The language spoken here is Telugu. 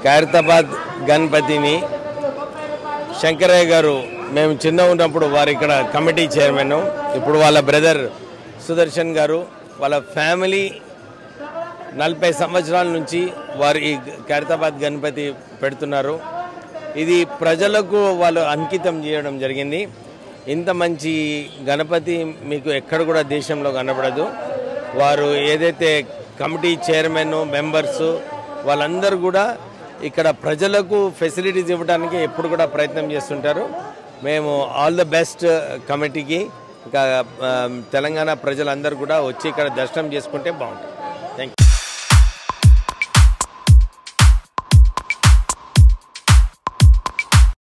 ఖైరతాబాద్ గణపతిని శంకరయ్య గారు మేము చిన్న ఉన్నప్పుడు వారు ఇక్కడ కమిటీ చైర్మన్ ఇప్పుడు వాళ్ళ బ్రదర్ సుదర్శన్ గారు వాళ్ళ ఫ్యామిలీ నలభై సంవత్సరాల నుంచి వారు ఈ ఖైరతాబాద్ గణపతి పెడుతున్నారు ఇది ప్రజలకు వాళ్ళు అంకితం చేయడం జరిగింది ఇంత మంచి గణపతి మీకు ఎక్కడ కూడా దేశంలో కనబడదు వారు ఏదైతే కమిటీ చైర్మన్ మెంబర్స్ వాళ్ళందరూ కూడా ఇక్కడ ప్రజలకు ఫెసిలిటీస్ ఇవ్వడానికి ఎప్పుడు కూడా ప్రయత్నం చేస్తుంటారు మేము ఆల్ ద బెస్ట్ కమిటీకి ఇంకా ఆ, తెలంగాణ ప్రజలందరూ కూడా వచ్చి ఇక్కడ దర్శనం చేసుకుంటే బాగుంటుంది థ్యాంక్ యూ